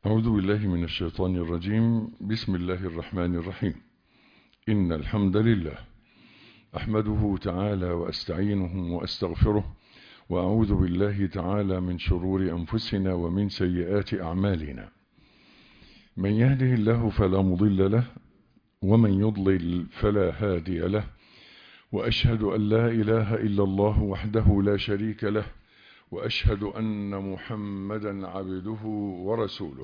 أعوذ بالله من الشيطان الرجيم بسم الله الرحمن الرحيم إن الحمد لله أحمده تعالى وأستعينه وأستغفره وأعوذ بالله تعالى من شرور أنفسنا ومن سيئات أعمالنا من يهده الله فلا مضل له ومن يضلل فلا هادي له وأشهد أن لا إله إلا الله وحده لا شريك له وأشهد أن محمدا عبده ورسوله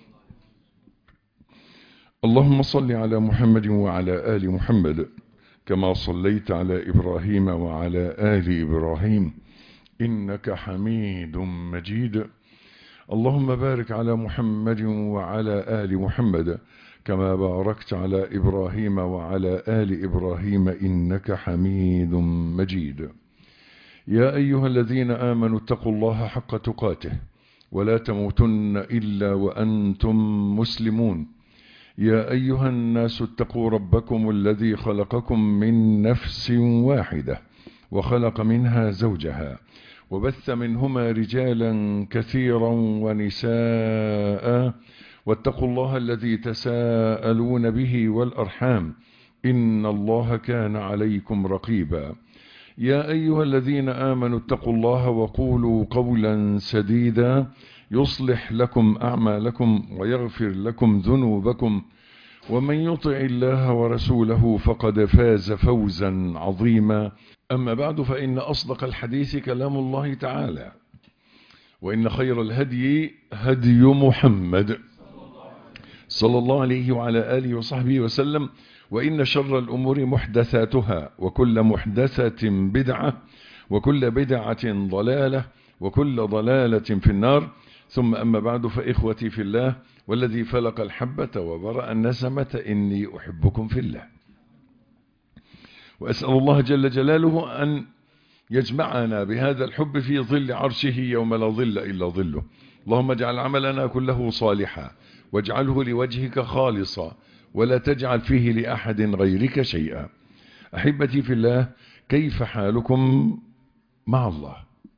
اللهم صل على محمد وعلى آل محمد كما صليت على إبراهيم وعلى آل إبراهيم إنك حميد مجيد اللهم بارك على محمد وعلى آل محمد كما باركت على إبراهيم وعلى آل إبراهيم إنك حميد مجيد يا أيها الذين آمنوا اتقوا الله حق تقاته ولا تموتن إلا وأنتم مسلمون يا أيها الناس اتقوا ربكم الذي خلقكم من نفس واحدة وخلق منها زوجها وبث منهما رجالا كثيرا ونساء واتقوا الله الذي تساءلون به والأرحام إن الله كان عليكم رقيبا يا أيها الذين آمنوا اتقوا الله وقولوا قولا سديدا يصلح لكم أعمالكم ويغفر لكم ذنوبكم ومن يطع الله ورسوله فقد فاز فوزا عظيما أما بعد فإن أصدق الحديث كلام الله تعالى وإن خير الهدي هدي محمد صلى الله عليه وعلى آله وصحبه وسلم وإن شر الأمور محدثاتها وكل محدثة بدعة وكل بدعة ضلالة وكل ضلالة في النار ثم أما بعد فإخوتي في الله والذي فلق الحبة وبرأ النسمة إني أحبكم في الله وأسأل الله جل جلاله أن يجمعنا بهذا الحب في ظل عرشه يوم لا ظل إلا ظله اللهم اجعل عملنا كله صالحا واجعله لوجهك خالصا ولا تجعل فيه لأحد غيرك شيئا أحبتي في الله كيف حالكم مع الله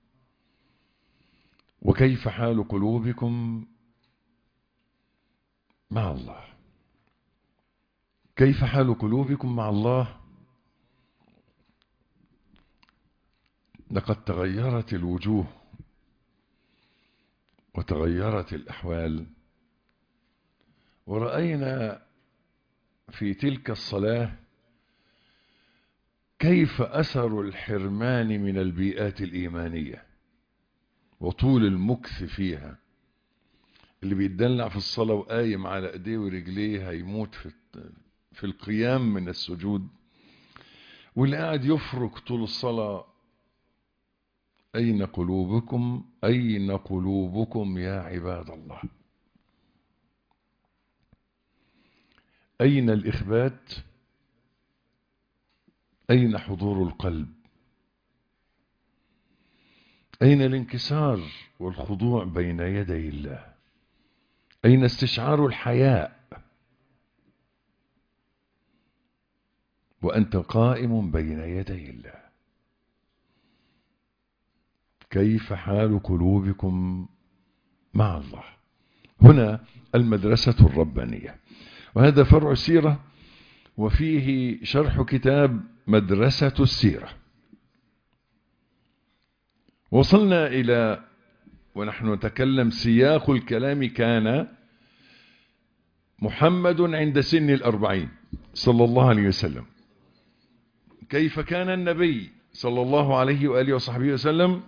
وكيف حال قلوبكم مع الله كيف حال قلوبكم مع الله لقد تغيرت الوجوه وتغيرت الأحوال ورأينا في تلك الصلاة كيف أثر الحرمان من البيئات الإيمانية وطول المكث فيها اللي بيتدلع في الصلاة وقايم على ايديه ورجليه هيموت في في القيام من السجود واللي قاعد يفرك طول الصلاة أين قلوبكم أين قلوبكم يا عباد الله أين الإخبات أين حضور القلب أين الانكسار والخضوع بين يدي الله أين استشعار الحياء وأنت قائم بين يدي الله كيف حال قلوبكم مع الله هنا المدرسة الربانية وهذا فرع السيرة وفيه شرح كتاب مدرسة السيرة وصلنا إلى ونحن نتكلم سياق الكلام كان محمد عند سن الأربعين صلى الله عليه وسلم كيف كان النبي صلى الله عليه وآله وصحبه وسلم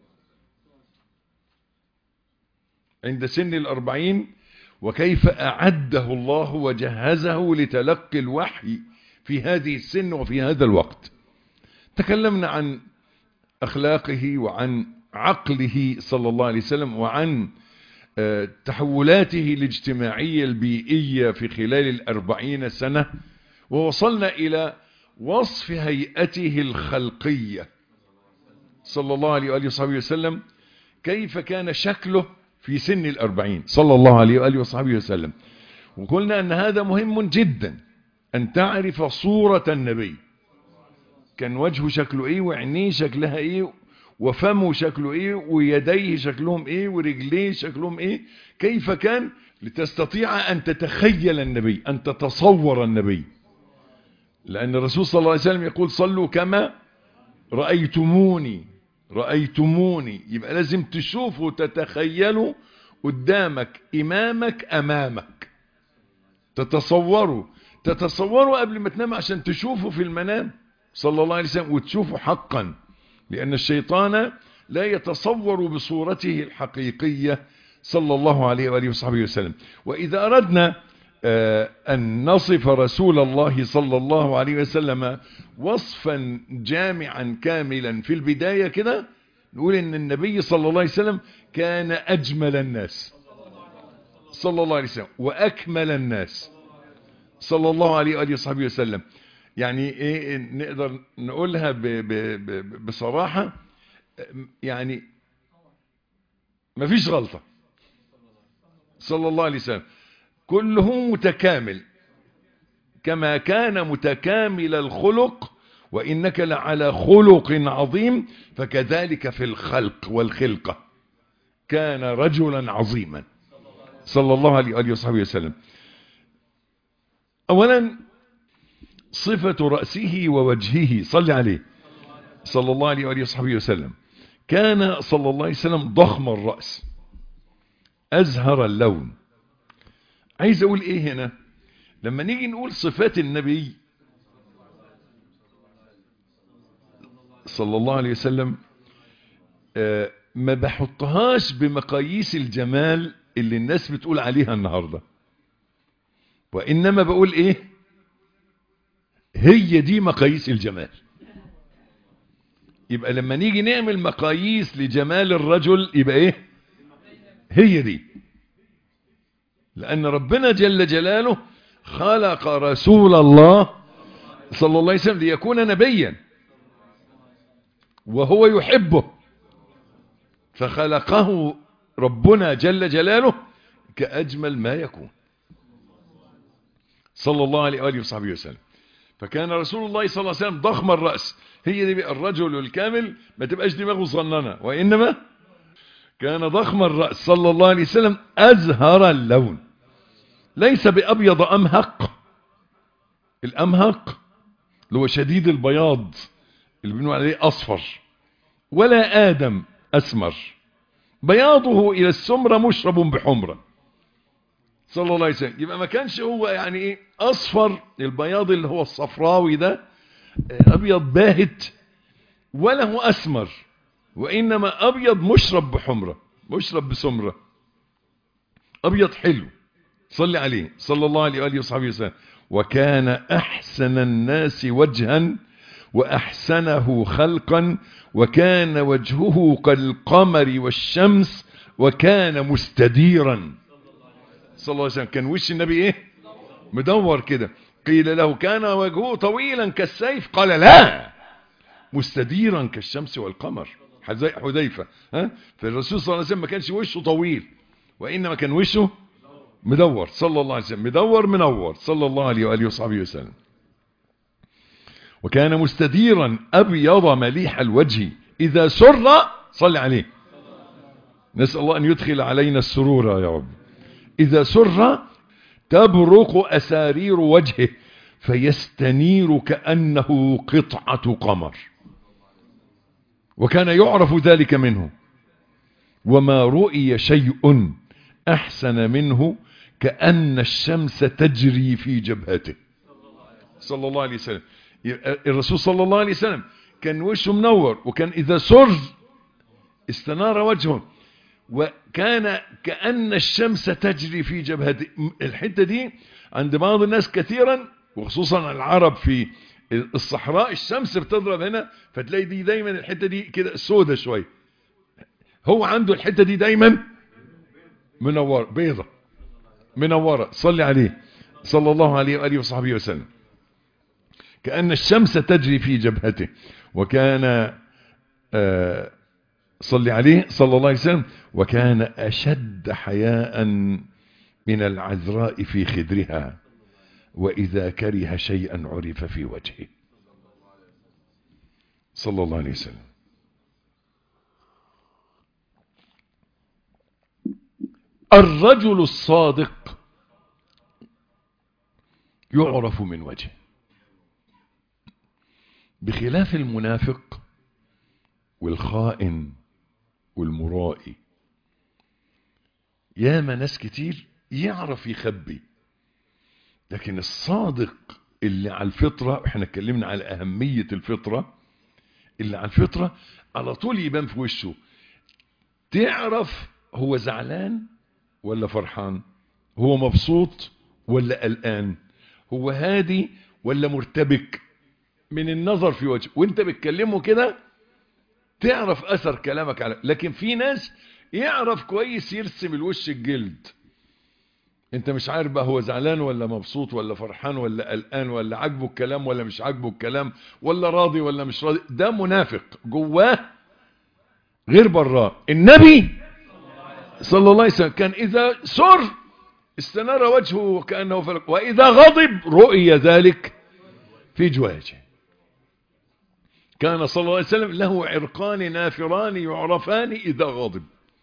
عند سن الأربعين وكيف أعده الله وجهزه لتلقي الوحي في هذه السن وفي هذا الوقت تكلمنا عن أخلاقه وعن عقله صلى الله عليه وسلم وعن تحولاته الاجتماعية البيئية في خلال الأربعين سنة ووصلنا إلى وصف هيئته الخلقية صلى الله عليه وآله وصحبه وسلم كيف كان شكله في سن الأربعين صلى الله عليه وآله وصحبه وسلم وقلنا أن هذا مهم جدا أن تعرف صورة النبي كان وجهه شكله إيه وعينيه شكلها إيه وفمه شكله إيه ويديه شكلهم إيه ورجليه شكلهم إيه كيف كان لتستطيع أن تتخيل النبي أن تتصور النبي لأن الرسول صلى الله عليه وسلم يقول صلوا كما رأيتموني رأيتموني يبقى لازم تشوفوا تتخيلوا قدامك إمامك أمامك تتصوروا تتصوروا قبل ما تنام عشان تشوفوا في المنام صلى الله عليه وسلم وتشوفوا حقا لأن الشيطان لا يتصور بصورته الحقيقية صلى الله عليه وآله وصحبه وسلم وإذا أردنا أن نصف رسول الله صلى الله عليه وسلم وصفا جامعا كاملا في البداية كده نقول ان النبي صلى الله عليه وسلم كان أجمل الناس صلى الله عليه وسلم وأكمل الناس صلى الله عليه وآله وصحبه وسلم يعني ايه نقدر نقولها ب ب ب بصراحة يعني مفيش غلطة صلى الله عليه وسلم كله متكامل كما كان متكامل الخلق وإنك لعلى خلق عظيم فكذلك في الخلق والخلقة كان رجلا عظيما صلى الله عليه وآله وصحبه وسلم أولا صفة رأسه ووجهه صلى عليه صلى الله عليه وآله وصحبه وسلم كان صلى الله عليه وسلم ضخم الرأس أزهر اللون عايز أقول إيه هنا لما نيجي نقول صفات النبي صلى الله عليه وسلم آه ما بحطهاش بمقاييس الجمال اللي الناس بتقول عليها النهاردة وإنما بقول إيه هي دي مقاييس الجمال يبقى لما نيجي نعمل مقاييس لجمال الرجل يبقى ايه هي دي لأن ربنا جل جلاله خلق رسول الله صلى الله عليه وسلم ليكون نبيا وهو يحبه فخلقه ربنا جل جلاله كأجمل ما يكون صلى الله عليه وآله وصحبه وسلم فكان رسول الله صلى الله عليه وسلم ضخم الرأس هي دي بقى الرجل الكامل ما تبقاش دماغه صننة وإنما كان ضخم الرأس صلى الله عليه وسلم أزهر اللون ليس بأبيض أمهق الأمهق اللي هو شديد البياض اللي بنقول عليه أصفر ولا آدم أسمر بياضه إلى السمرة مشرب بحمرة صلى الله عليه وسلم يبقى ما كانش هو يعني ايه اصفر البياض اللي هو الصفراوي ده ابيض باهت ولا هو اسمر وانما ابيض مشرب بحمرة مشرب بسمرة ابيض حلو صلي عليه صلى الله عليه وآله وصحبه وسلم وكان احسن الناس وجها واحسنه خلقا وكان وجهه كالقمر والشمس وكان مستديرا صلى الله عليه وسلم كان وش النبي ايه مدور كده قيل له كان وجهه طويلا كالسيف قال لا مستديرا كالشمس والقمر حذيفة ها فالرسول صلى الله عليه وسلم ما كانش وشه طويل وإنما كان وشه مدور صلى الله عليه وسلم مدور منور صلى الله عليه وآله وصحبه وسلم وكان مستديرا أبيض مليح الوجه إذا سر صلى عليه نسأل الله أن يدخل علينا السرور يا رب إذا سر تبرق أسارير وجهه فيستنير كأنه قطعة قمر وكان يعرف ذلك منه وما رؤي شيء أحسن منه كأن الشمس تجري في جبهته صلى الله عليه وسلم الرسول صلى الله عليه وسلم كان وشه منور وكان إذا سر استنار وجهه وكان كأن الشمس تجري في جبهته الحتة دي عند بعض الناس كثيرا وخصوصا العرب في الصحراء الشمس بتضرب هنا فتلاقي دي دايما الحتة دي كده سودة شوية هو عنده الحتة دي دايما منورة بيضة منورة صلي عليه صلى الله عليه وآله وصحبه وسلم كأن الشمس تجري في جبهته وكان آه صلي عليه صلى الله عليه وسلم وكان أشد حياء من العذراء في خدرها وإذا كره شيئا عرف في وجهه صلى الله عليه وسلم الرجل الصادق يعرف من وجهه بخلاف المنافق والخائن والمرائي ياما ناس كتير يعرف يخبي لكن الصادق اللي على الفطرة احنا اتكلمنا على أهمية الفطرة اللي على الفطرة على طول يبان في وشه تعرف هو زعلان ولا فرحان هو مبسوط ولا قلقان هو هادي ولا مرتبك من النظر في وجهه وانت بتكلمه كده تعرف اثر كلامك على لكن في ناس يعرف كويس يرسم الوش الجلد انت مش عارف بقى هو زعلان ولا مبسوط ولا فرحان ولا قلقان ولا عاجبه الكلام ولا مش عاجبه الكلام ولا راضي ولا مش راضي ده منافق جواه غير براه النبي صلى الله عليه وسلم كان اذا سر استنار وجهه وكانه فلك واذا غضب رؤي ذلك في جواجه كان صلى الله عليه وسلم له عرقان نافران يعرفان اذا غضب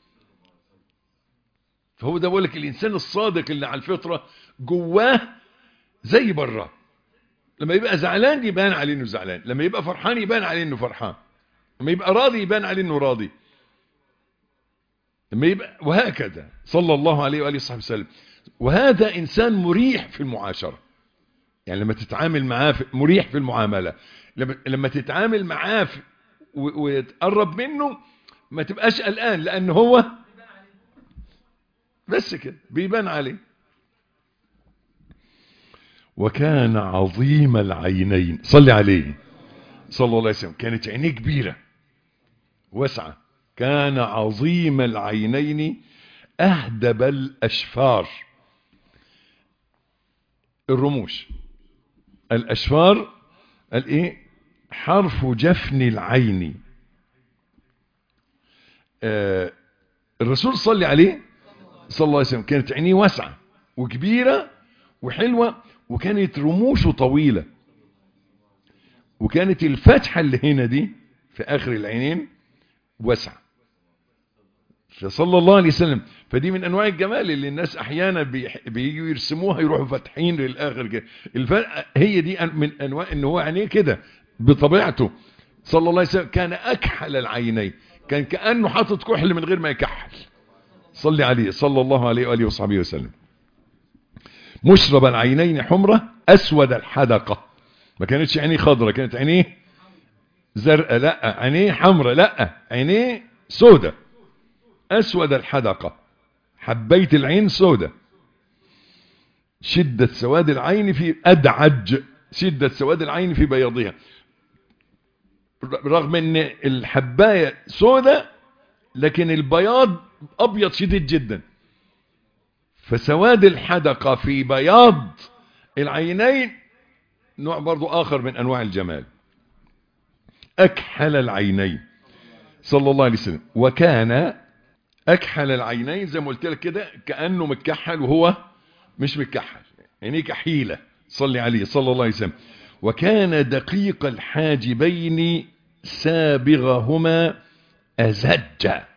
فهو ده بقول لك الانسان الصادق اللي على الفطره جواه زي براه لما يبقى زعلان يبان عليه انه زعلان لما يبقى فرحان يبان عليه انه فرحان لما يبقى راضي يبان عليه انه راضي لما يبقى وهكذا صلى الله عليه واله وصحبه وسلم وهذا انسان مريح في المعاشره يعني لما تتعامل معاه في مريح في المعامله لما لما تتعامل معاه وتقرب منه ما تبقاش قلقان لان هو بس كده بيبان عليه وكان عظيم العينين صلي عليه صلى الله عليه وسلم كانت عينيه كبيرة واسعة كان عظيم العينين أهدب الأشفار الرموش الأشفار الايه حرف جفن العين آه الرسول صلى عليه صلى الله عليه وسلم كانت عينيه واسعة وكبيرة وحلوة وكانت رموشه طويلة وكانت الفتحة اللي هنا دي في آخر العينين واسعة فصلى الله عليه وسلم فدي من أنواع الجمال اللي الناس أحيانا بييجوا يرسموها يروحوا فاتحين للآخر كده الفرق هي دي من أنواع إن هو عينيه كده بطبيعته صلى الله عليه وسلم كان أكحل العينين كان كأنه حاطط كحل من غير ما يكحل صلي عليه صلى الله عليه وآله وصحبه وسلم مشرب العينين حمرة أسود الحدقة ما كانتش عينيه خضرة كانت عينيه زرقاء لا عينيه حمرة لا عينيه سودة أسود الحدقة حبيت العين سودة شدة سواد العين في أدعج شدة سواد العين في بياضها رغم ان الحباية سودة لكن البياض ابيض شديد جدا فسواد الحدقة في بياض العينين نوع برضو اخر من انواع الجمال اكحل العينين صلى الله عليه وسلم وكان اكحل العينين زي ما قلت لك كده كانه متكحل وهو مش متكحل يعني كحيله صلي عليه صلى الله عليه وسلم وكان دقيق الحاجبين سابغهما أزجا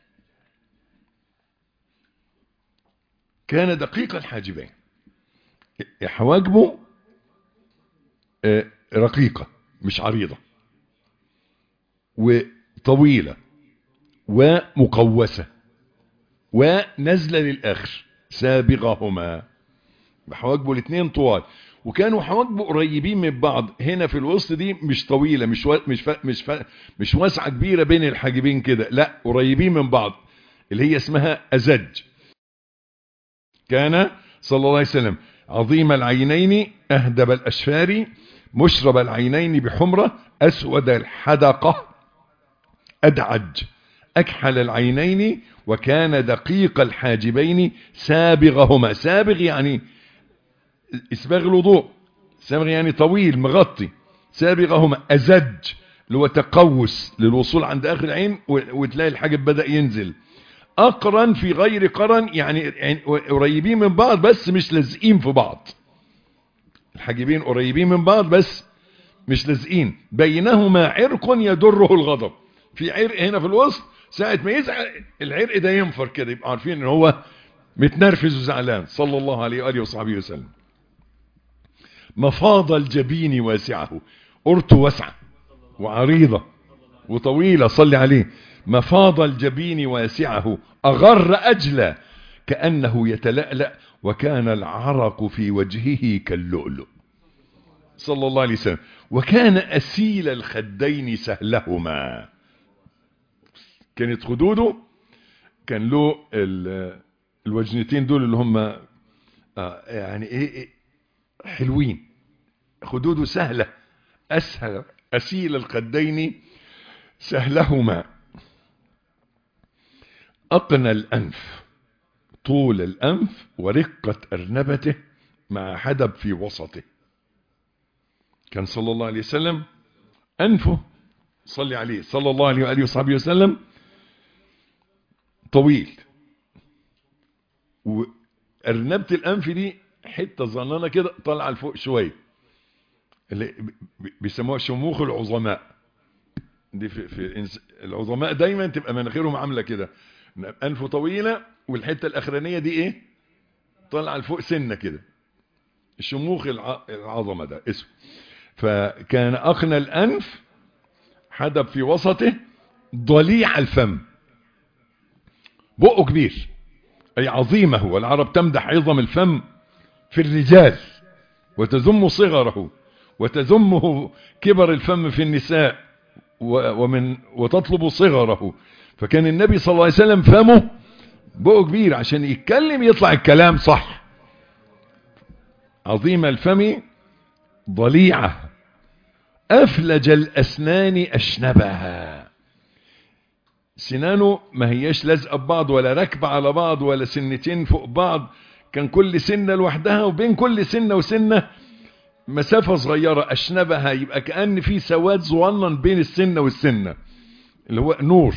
كان دقيق الحاجبين حواجبه رقيقة مش عريضة وطويلة ومقوسة ونزلة للآخر سابغهما حواجبه الاثنين طوال وكانوا حواجبه قريبين من بعض هنا في الوسط دي مش طويله مش و... مش ف... مش ف... مش واسعه كبيره بين الحاجبين كده لا قريبين من بعض اللي هي اسمها ازج كان صلى الله عليه وسلم عظيم العينين اهدب الاشفار مشرب العينين بحمره اسود الحدقه ادعج اكحل العينين وكان دقيق الحاجبين سابغهما سابغ يعني اسباغ الوضوء سابغ يعني طويل مغطي سابغهما أزج اللي هو تقوس للوصول عند آخر العين وتلاقي الحاجب بدأ ينزل أقرن في غير قرن يعني قريبين من بعض بس مش لازقين في بعض الحاجبين قريبين من بعض بس مش لازقين بينهما عرق يدره الغضب في عرق هنا في الوسط ساعة ما يزعل العرق ده ينفر كده يبقى عارفين ان هو متنرفز وزعلان صلى الله عليه وآله وصحبه وسلم مفاض الجبين واسعه قرته واسعة وعريضة وطويلة صلي عليه مفاض الجبين واسعه أغر أجلى كأنه يتلألأ وكان العرق في وجهه كاللؤلؤ صلى الله عليه وسلم وكان أسيل الخدين سهلهما كانت خدوده كان له الوجنتين دول اللي هم آه يعني ايه, إيه حلوين خدوده سهلة أسهل أسيل الخدين سهلهما أقنى الأنف طول الأنف ورقة أرنبته مع حدب في وسطه كان صلى الله عليه وسلم أنفه صلي عليه صلى الله عليه وآله وصحبه وسلم طويل وأرنبة الأنف دي حتة ظنانة كده طالعة لفوق شوية اللي بيسموها شموخ العظماء دي في, في العظماء دايما تبقى مناخيرهم عاملة كده أنفه طويلة والحتة الأخرانية دي إيه طالعة لفوق سنة كده شموخ العظمة ده اسمه فكان أقنى الأنف حدب في وسطه ضليع الفم بقه كبير أي عظيمه والعرب تمدح عظم الفم في الرجال وتذم صغره وتذمه كبر الفم في النساء ومن وتطلب صغره فكان النبي صلى الله عليه وسلم فمه بقه كبير عشان يتكلم يطلع الكلام صح عظيم الفم ضليعة أفلج الأسنان أشنبها سنانه ما هياش لازقه ببعض ولا راكبه على بعض ولا سنتين فوق بعض كان كل سنة لوحدها وبين كل سنة وسنة مسافة صغيرة أشنبها يبقى كأن في سواد صغنن بين السنة والسنة اللي هو نور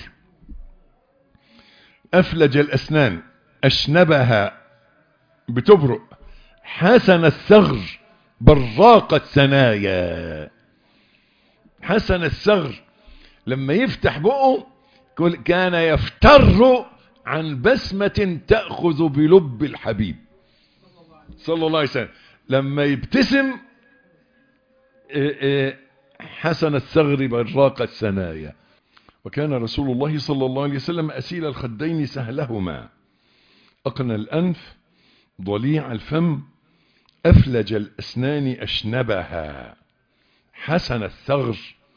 أفلج الأسنان أشنبها بتبرق حسن الثغر براق الثنايا حسن الثغر لما يفتح بقه كان يفتر عن بسمة تأخذ بلب الحبيب صلى الله عليه وسلم لما يبتسم حسن الثغر براق الثنايا وكان رسول الله صلى الله عليه وسلم أسيل الخدين سهلهما أقنى الأنف ضليع الفم أفلج الأسنان أشنبها حسن الثغر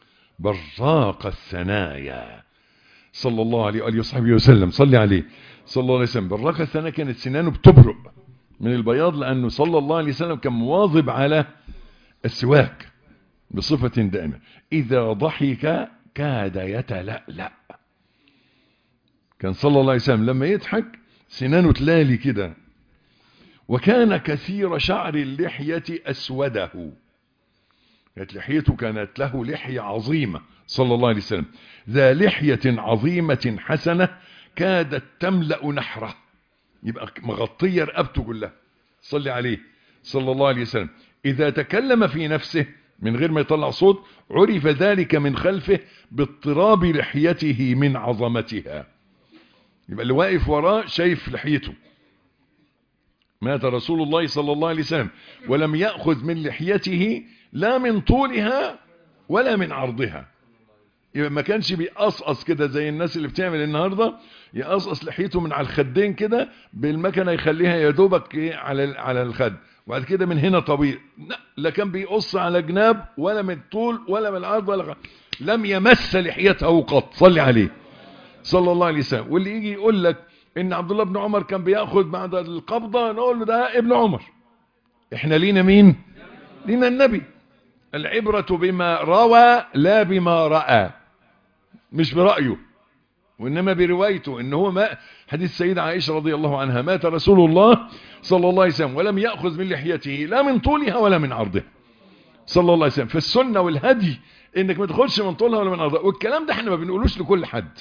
براق الثنايا صلى الله عليه وآله وصحبه وسلم صلي عليه صلى الله عليه وسلم براق الثنايا كانت سنانه بتبرق من البياض لأنه صلى الله عليه وسلم كان مواظب على السواك بصفة دائمة إذا ضحك كاد يتلألأ كان صلى الله عليه وسلم لما يضحك سنانه تلالي كده وكان كثير شعر اللحية أسوده كانت لحيته كانت له لحية عظيمة صلى الله عليه وسلم ذا لحية عظيمة حسنة كادت تملأ نحره يبقى مغطية رقبته كلها صلي عليه صلى الله عليه وسلم إذا تكلم في نفسه من غير ما يطلع صوت عرف ذلك من خلفه باضطراب لحيته من عظمتها يبقى اللي واقف وراه شايف لحيته مات رسول الله صلى الله عليه وسلم ولم يأخذ من لحيته لا من طولها ولا من عرضها يبقى ما كانش بيقصقص كده زي الناس اللي بتعمل النهاردة يقصقص لحيته من على الخدين كده بالمكنة يخليها يا دوبك ايه على على الخد وبعد كده من هنا طويل لا, لا كان بيقص على جناب ولا من الطول ولا من العرض ولا غير. لم يمس لحيته قط صلي عليه صلى الله عليه وسلم واللي يجي يقول لك ان عبد الله بن عمر كان بياخذ بعد القبضة نقول له ده ابن عمر احنا لينا مين لينا النبي العبرة بما روى لا بما رأى مش برأيه وإنما بروايته إن هو ما حديث السيدة عائشة رضي الله عنها مات رسول الله صلى الله عليه وسلم ولم يأخذ من لحيته لا من طولها ولا من عرضها صلى الله عليه وسلم فالسنة والهدي إنك ما تاخدش من طولها ولا من عرضها والكلام ده احنا ما بنقولوش لكل حد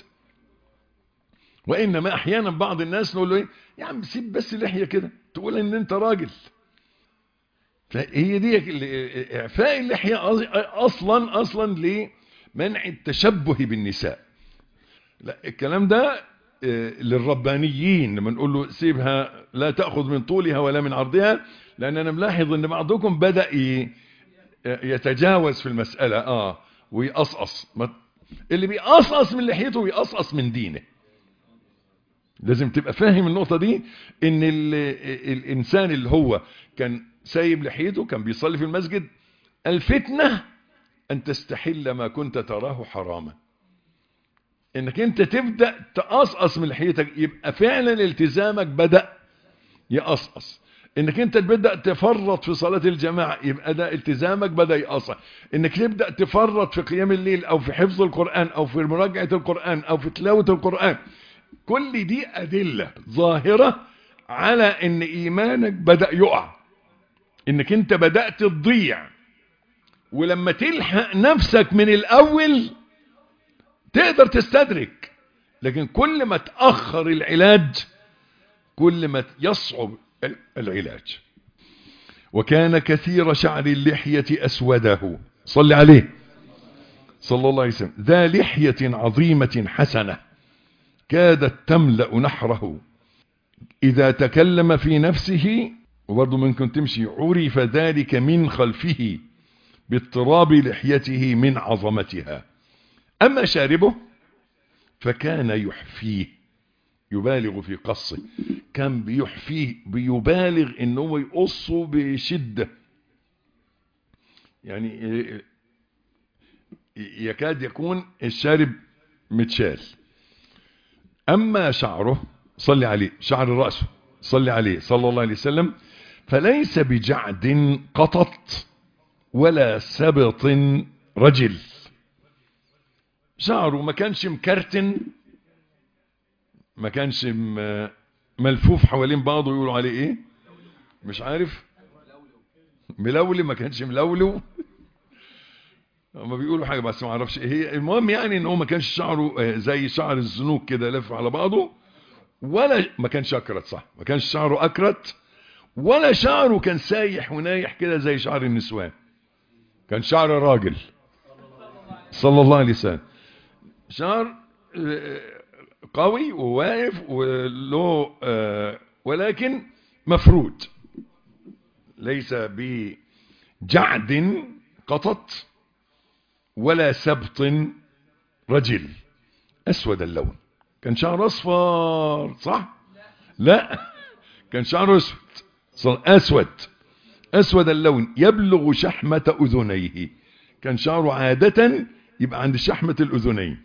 وإنما أحيانا بعض الناس نقول له إيه يا عم سيب بس اللحية كده تقول إن أنت راجل فهي دي إعفاء اللحية أصلا أصلا لمنع التشبه بالنساء لا الكلام ده للربانيين لما نقول له سيبها لا تأخذ من طولها ولا من عرضها لان انا ملاحظ ان بعضكم بدأ يتجاوز في المسألة اه ويقصقص اللي بيقصقص من لحيته بيقصقص من دينه لازم تبقى فاهم النقطة دي ان الانسان اللي هو كان سايب لحيته كان بيصلي في المسجد الفتنة ان تستحل ما كنت تراه حراما انك انت تبدأ تقصقص من لحيتك يبقى فعلا التزامك بدأ يقصقص انك انت تبدأ تفرط في صلاة الجماعة يبقى ده التزامك بدأ يقصر انك تبدأ تفرط في قيام الليل او في حفظ القرآن او في مراجعة القرآن او في تلاوة القرآن كل دي ادلة ظاهرة على ان ايمانك بدأ يقع انك انت بدأت تضيع ولما تلحق نفسك من الاول تقدر تستدرك لكن كل ما تأخر العلاج كل ما يصعب العلاج وكان كثير شعر اللحية أسوده صل عليه صلى الله عليه وسلم ذا لحية عظيمة حسنة كادت تملأ نحره إذا تكلم في نفسه وبرضه ممكن تمشي عرف ذلك من خلفه باضطراب لحيته من عظمتها أما شاربه فكان يحفيه يبالغ في قصه كان بيحفيه بيبالغ ان هو يقصه بشدة يعني يكاد يكون الشارب متشال اما شعره صلي عليه شعر رأسه صلي عليه صلى الله عليه وسلم فليس بجعد قطط ولا سبط رجل شعره ما كانش مكرتن ما كانش ملفوف حوالين بعضه يقولوا عليه ايه مش عارف ملولي ما كانش ملولو هما بيقولوا حاجه بس ما اعرفش ايه هي المهم يعني ان هو ما كانش شعره زي شعر الزنوك كده لف على بعضه ولا ما كانش اكرت صح ما كانش شعره اكرت ولا شعره كان سايح ونايح كده زي شعر النسوان كان شعر راجل صلى الله عليه وسلم شعر قوي وواقف وله ولكن مفرود ليس بجعد قطط ولا سبط رجل اسود اللون كان شعر اصفر صح لا كان شعره اسود اسود اسود اللون يبلغ شحمة اذنيه كان شعره عادة يبقى عند شحمة الاذنين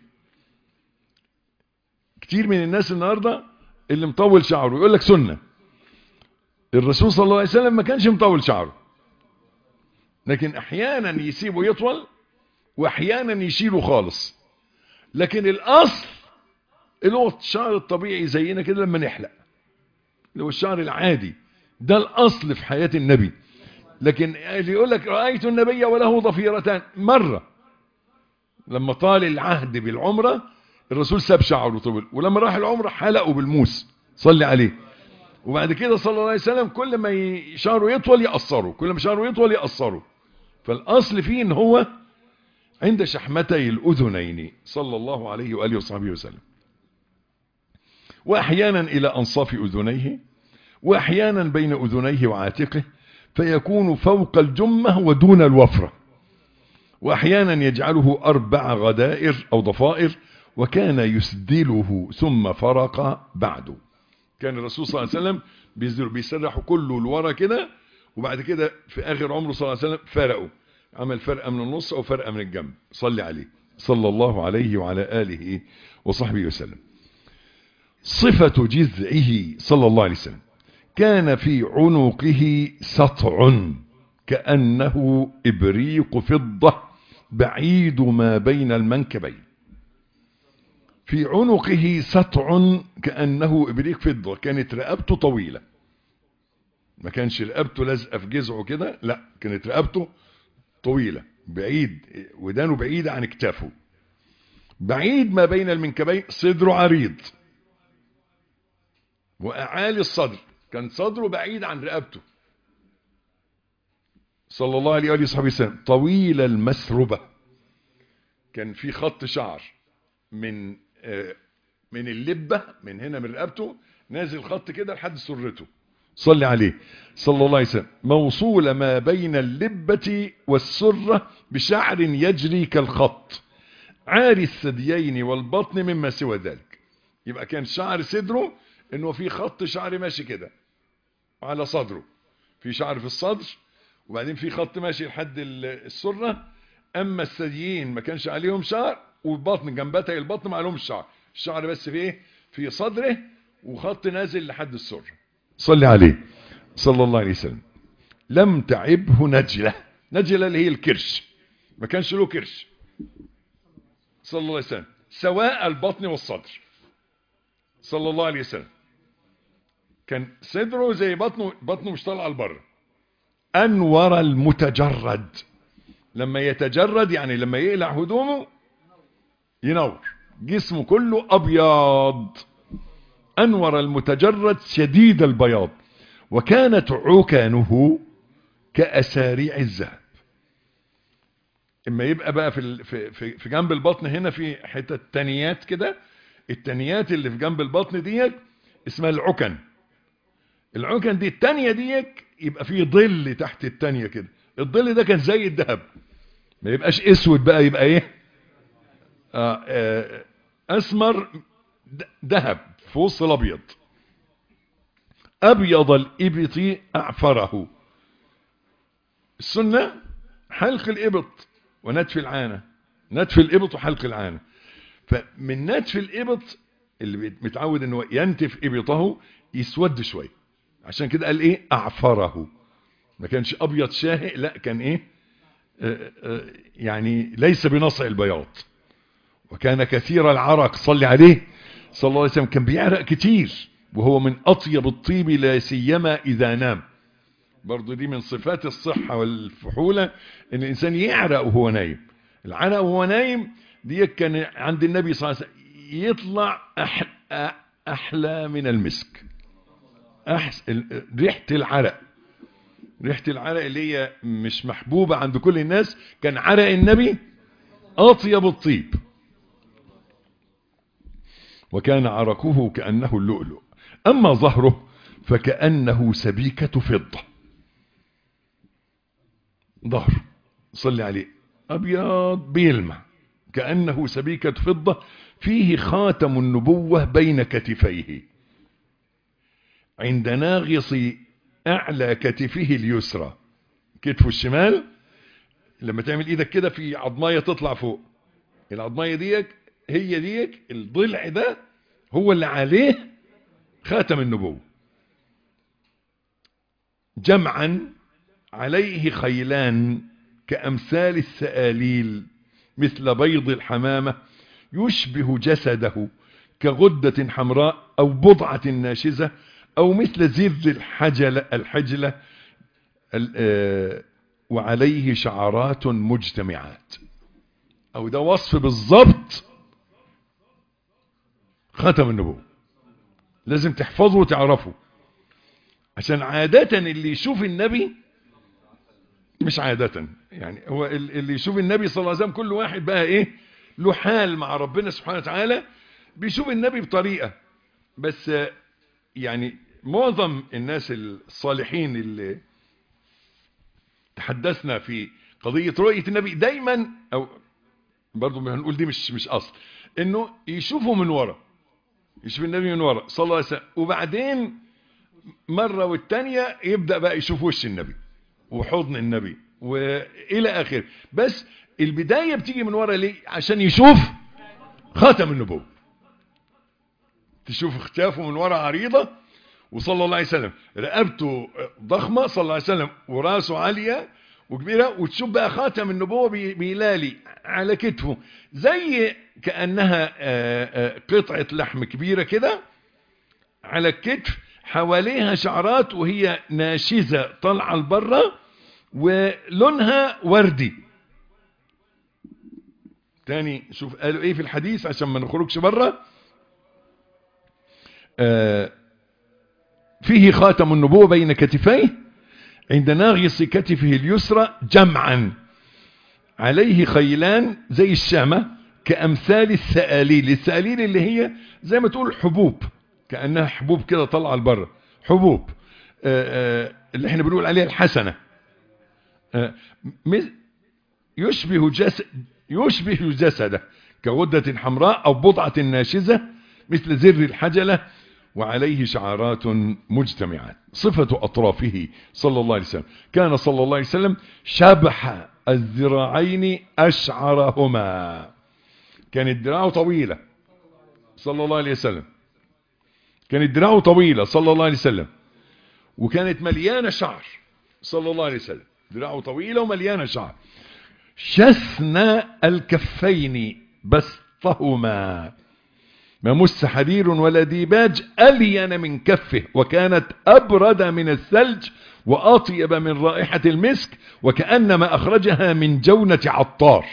كتير من الناس النهاردة اللي مطول شعره يقول لك سنة الرسول صلى الله عليه وسلم ما كانش مطول شعره لكن احيانا يسيبه يطول واحيانا يشيله خالص لكن الاصل اللي هو الشعر الطبيعي زينا كده لما نحلق اللي هو الشعر العادي ده الاصل في حياة النبي لكن اللي يقول لك رأيت النبي وله ضفيرتان مرة لما طال العهد بالعمرة الرسول ساب شعره طول ولما راح العمرة حلقه بالموس صلي عليه وبعد كده صلى الله عليه وسلم كل ما شعره يطول يقصره كل ما شعره يطول يقصره فالأصل فيه ان هو عند شحمتي الأذنين صلى الله عليه وآله وصحبه وسلم وأحيانا إلى أنصاف أذنيه وأحيانا بين أذنيه وعاتقه فيكون فوق الجمة ودون الوفرة وأحيانا يجعله أربع غدائر أو ضفائر وكان يسدله ثم فرق بعده كان الرسول صلى الله عليه وسلم بيسدله بيسرح كله لورا كده وبعد كده في آخر عمره صلى الله عليه وسلم فرقه عمل فرقة من النص أو فرقة من الجنب صلي عليه صلى الله عليه وعلى آله وصحبه وسلم صفة جذعه صلى الله عليه وسلم كان في عنقه سطع كأنه إبريق فضة بعيد ما بين المنكبين في عنقه سطع كأنه إبريق فضة كانت رقبته طويلة ما كانش رقبته لازقة في جذعه كده لا كانت رقبته طويلة بعيد ودانه بعيدة عن اكتافه بعيد ما بين المنكبين صدره عريض وأعالي الصدر كان صدره بعيد عن رقبته صلى الله عليه وآله وصحبه وسلم طويل المسربة كان في خط شعر من من اللبة من هنا من رقبته نازل خط كده لحد سرته صلي عليه صلى الله عليه وسلم موصول ما بين اللبة والسرة بشعر يجري كالخط عاري الثديين والبطن مما سوى ذلك يبقى كان شعر صدره انه في خط شعر ماشي كده على صدره في شعر في الصدر وبعدين في خط ماشي لحد السرة اما الثديين ما كانش عليهم شعر والبطن جنبتها البطن ما عليهم شعر الشعر بس في ايه في صدره وخط نازل لحد السرة صلي عليه صلى الله عليه وسلم لم تعبه نجلة نجلة اللي هي الكرش ما كانش له كرش صلى الله عليه وسلم سواء البطن والصدر صلى الله عليه وسلم كان صدره زي بطنه بطنه مش طالعه لبره انور المتجرد لما يتجرد يعني لما يقلع هدومه ينور جسمه كله ابيض انور المتجرد شديد البياض وكانت عكانه كاساريع الذهب اما يبقى بقى في في في جنب البطن هنا في حته تانيات كده التانيات اللي في جنب البطن ديت اسمها العكن العكن دي التانية ديت يبقى فيه ظل تحت التانية كده الظل ده كان زي الذهب ما يبقاش اسود بقى يبقى ايه آه آه اسمر ذهب في وسط الابيض ابيض الابط اعفره السنة حلق الابط ونتف العانة نتف الابط وحلق العانة فمن نتف الابط اللي متعود انه ينتف ابطه يسود شويه عشان كده قال ايه اعفره ما كانش ابيض شاهق لا كان ايه آآ آآ يعني ليس بنصع البياض وكان كثير العرق صلي عليه صلى الله عليه وسلم كان بيعرق كتير وهو من اطيب الطيب لا سيما اذا نام برضو دي من صفات الصحة والفحولة ان الانسان يعرق وهو نايم العرق وهو نايم دي كان عند النبي صلى الله عليه وسلم يطلع أحلى, احلى من المسك أحسن ريحة العرق ريحة العرق اللي هي مش محبوبة عند كل الناس كان عرق النبي أطيب الطيب وكان عرقه كأنه اللؤلؤ أما ظهره فكأنه سبيكة فضة ظهر صلي عليه أبيض بيلمع كأنه سبيكة فضة فيه خاتم النبوة بين كتفيه عند ناغص أعلى كتفه اليسرى كتفه الشمال لما تعمل ايدك كده في عضماية تطلع فوق العضماية ديك هي ديك الضلع ده هو اللي عليه خاتم النبوة جمعا عليه خيلان كأمثال السآليل مثل بيض الحمامة يشبه جسده كغدة حمراء أو بضعة ناشزة أو مثل زر الحجلة, الحجلة وعليه شعرات مجتمعات أو ده وصف بالضبط ختم النبوة لازم تحفظه وتعرفه عشان عادة اللي يشوف النبي مش عادة يعني هو اللي يشوف النبي صلى الله عليه وسلم كل واحد بقى ايه له حال مع ربنا سبحانه وتعالى بيشوف النبي بطريقة بس يعني معظم الناس الصالحين اللي تحدثنا في قضية رؤية النبي دايما او برضو هنقول دي مش مش اصل انه يشوفه من ورا يشوف النبي من ورا صلى الله عليه وسلم وبعدين مرة والتانية يبدأ بقى يشوف وش النبي وحضن النبي والى اخره بس البداية بتيجي من ورا ليه عشان يشوف خاتم النبوة تشوف اختافه من ورا عريضة وصلى الله عليه وسلم رقبته ضخمة صلى الله عليه وسلم وراسه عالية وكبيرة وتشوف بقى خاتم النبوة بيلالي على كتفه زي كأنها قطعة لحم كبيرة كده على الكتف حواليها شعرات وهي ناشزة طالعة لبره ولونها وردي تاني شوف قالوا ايه في الحديث عشان ما نخرجش بره آه فيه خاتم النبوة بين كتفيه عند ناغص كتفه اليسرى جمعا عليه خيلان زي الشامة كأمثال السآليل السآليل اللي هي زي ما تقول حبوب كأنها حبوب كده طالعه لبره حبوب اللي احنا بنقول عليها الحسنة يشبه جسد يشبه جسده كغدة حمراء أو بضعة ناشزة مثل زر الحجلة وعليه شعارات مجتمعات صفة أطرافه صلى الله عليه وسلم كان صلى الله عليه وسلم شبح الذراعين أشعرهما كانت دراعه طويلة صلى الله عليه وسلم كانت دراعه طويلة صلى الله عليه وسلم وكانت مليانة شعر صلى الله عليه وسلم دراعه طويلة ومليانة شعر شسن الكفين بسطهما ما مس حرير ولا ديباج ألين من كفه وكانت أبرد من الثلج وأطيب من رائحة المسك وكأنما أخرجها من جونة عطار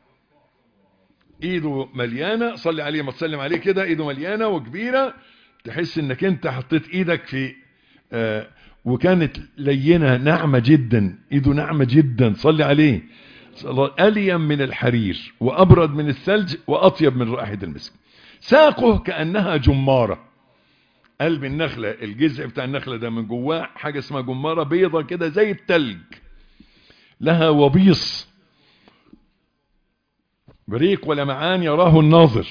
ايده مليانة صلي عليه ما تسلم عليه كده ايده مليانة وكبيرة تحس انك انت حطيت ايدك في آه وكانت لينة ناعمة جدا ايده ناعمة جدا صلي عليه أليم من الحرير وأبرد من الثلج وأطيب من رائحة المسك ساقه كأنها جمارة قلب النخلة الجذع بتاع النخلة ده من جواه حاجة اسمها جمارة بيضة كده زي التلج لها وبيص بريق ولمعان يراه الناظر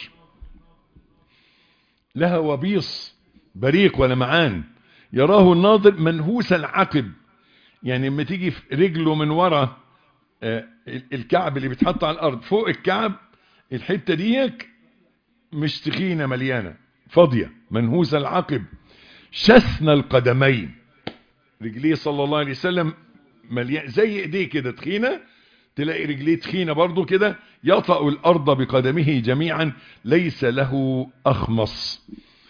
لها وبيص بريق ولمعان يراه الناظر منهوس العقب يعني لما تيجي في رجله من ورا الكعب اللي بيتحط على الارض فوق الكعب الحته ديك مش تخينه مليانه فاضيه منهوسه العقب شسن القدمين رجليه صلى الله عليه وسلم مليان زي ايديه كده تخينه تلاقي رجليه تخينه برضو كده يطأ الارض بقدمه جميعا ليس له اخمص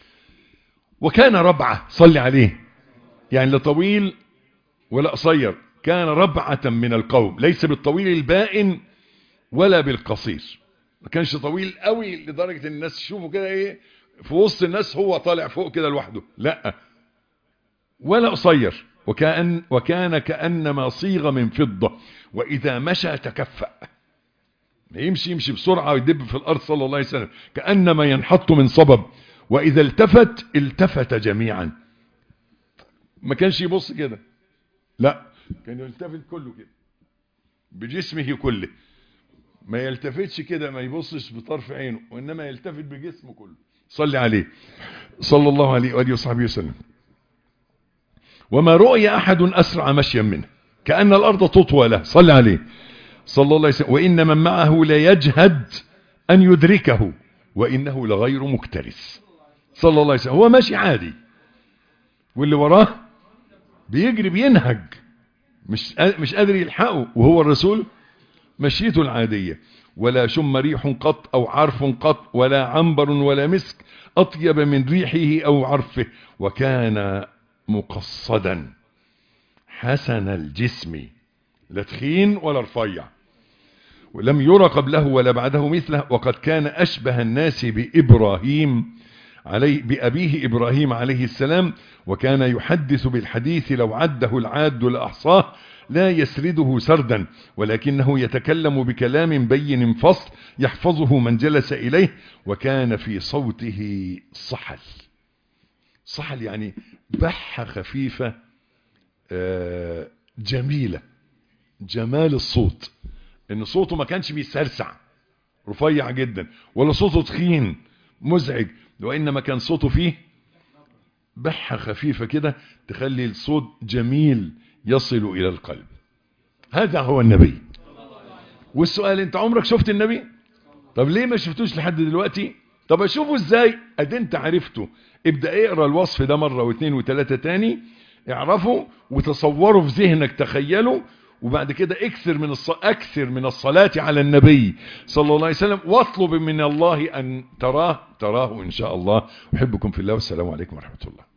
وكان ربعه صلي عليه يعني لا طويل ولا قصير كان ربعة من القوم ليس بالطويل البائن ولا بالقصير ما كانش طويل قوي لدرجة ان الناس تشوفه كده ايه في وسط الناس هو طالع فوق كده لوحده لا ولا قصير وكأن, وكان كأنما صيغ من فضة وإذا مشى تكفأ ما يمشي يمشي بسرعة ويدب في الأرض صلى الله عليه وسلم كأنما ينحط من صبب وإذا التفت التفت جميعا ما كانش يبص كده لا كان يلتفت كله كده بجسمه كله ما يلتفتش كده ما يبصش بطرف عينه وإنما يلتفت بجسمه كله صلي عليه صلى الله عليه وآله وصحبه وسلم وما رؤي أحد أسرع مشيا منه كأن الأرض تطوى له صلي عليه صلى الله عليه وسلم وإن من معه ليجهد أن يدركه وإنه لغير مكترث صلى الله عليه وسلم هو ماشي عادي واللي وراه بيجري بينهج مش مش قادر يلحقه وهو الرسول مشيته العادية ولا شم ريح قط أو عرف قط ولا عنبر ولا مسك أطيب من ريحه أو عرفه وكان مقصدا حسن الجسم لا تخين ولا رفيع ولم يرى قبله ولا بعده مثله وقد كان أشبه الناس بإبراهيم عليه بأبيه إبراهيم عليه السلام وكان يحدث بالحديث لو عده العاد لأحصاه لا يسرده سردا ولكنه يتكلم بكلام بين فصل يحفظه من جلس إليه وكان في صوته صحل صحل يعني بحة خفيفة جميلة جمال الصوت ان صوته ما كانش بيسرسع رفيع جدا ولا صوته تخين مزعج وإنما كان صوته فيه بحة خفيفة كده تخلي الصوت جميل يصل إلى القلب هذا هو النبي والسؤال انت عمرك شفت النبي طب ليه ما شفتوش لحد دلوقتي طب اشوفه ازاي ادي انت عرفته ابدأ اقرأ الوصف ده مرة واثنين وثلاثة تاني اعرفه وتصوره في ذهنك تخيله وبعد كده اكثر من الص... اكثر من الصلاة على النبي صلى الله عليه وسلم واطلب من الله ان تراه تراه ان شاء الله احبكم في الله والسلام عليكم ورحمة الله